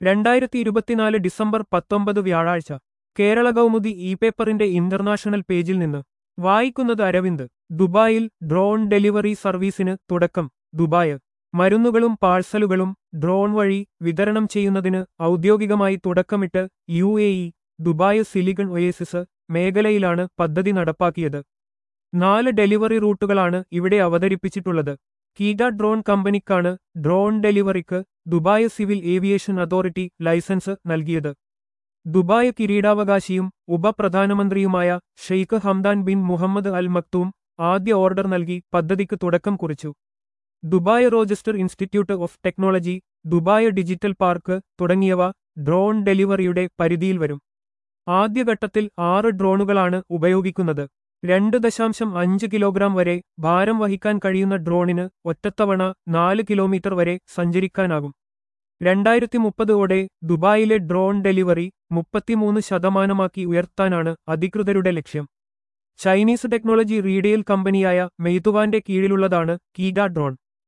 രണ്ടായിരത്തി ഇരുപത്തിനാല് ഡിസംബർ പത്തൊമ്പത് വ്യാഴാഴ്ച കേരള കൗമുദി ഇ പേപ്പറിന്റെ ഇന്റർനാഷണൽ പേജിൽ നിന്ന് വായിക്കുന്നത് അരവിന്ദ് ദുബായിൽ ഡ്രോൺ ഡെലിവറി സർവീസിന് തുടക്കം ദുബായ് മരുന്നുകളും പാഴ്സലുകളും ഡ്രോൺ വഴി വിതരണം ചെയ്യുന്നതിന് ഔദ്യോഗികമായി തുടക്കമിട്ട് U A E Dubai silicon oasis മേഖലയിലാണ് പദ്ധതി നടപ്പാക്കിയത് നാല് ഡെലിവറി റൂട്ടുകളാണ് ഇവിടെ അവതരിപ്പിച്ചിട്ടുള്ളത് കീഡ ഡ്രോൺ കമ്പനിക്കാണ് ഡ്രോൺ ഡെലിവറിക്ക് Dubai civil aviation authority license നൽകിയത് ദുബായ് കിരീടാവകാശിയും ഉപപ്രധാനമന്ത്രിയുമായ Sheikh Hamdan bin Mohammed Al Maktoum ആദ്യ ഓർഡർ നൽകി പദ്ധതിക്ക് തുടക്കം കുറിച്ചു Dubai Rochester institute of technology Dubai digital park തുടങ്ങിയവ ഡ്രോൺ ഡെലിവറിയുടെ പരിധിയിൽ വരും ആദ്യഘട്ടത്തിൽ ആറ് ഡ്രോണുകളാണ് ഉപയോഗിക്കുന്നത് രണ്ട് ദശാംശം അഞ്ച് കിലോഗ്രാം വരെ ഭാരം വഹിക്കാൻ കഴിയുന്ന ഡ്രോണിന് ഒറ്റത്തവണ നാല് കിലോമീറ്റർ വരെ സഞ്ചരിക്കാനാകും രണ്ടായിരത്തി മുപ്പതോടെ ദുബായിലെ ഡ്രോൺ ഡെലിവറി മുപ്പത്തിമൂന്ന് ശതമാനമാക്കി ഉയർത്താനാണ് അധികൃതരുടെ ലക്ഷ്യം ചൈനീസ് ടെക്നോളജി റീഡെയിൽ കമ്പനിയായ മെയ്തുവാന്റെ കീഴിലുള്ളതാണ് കീഡ ഡ്രോൺ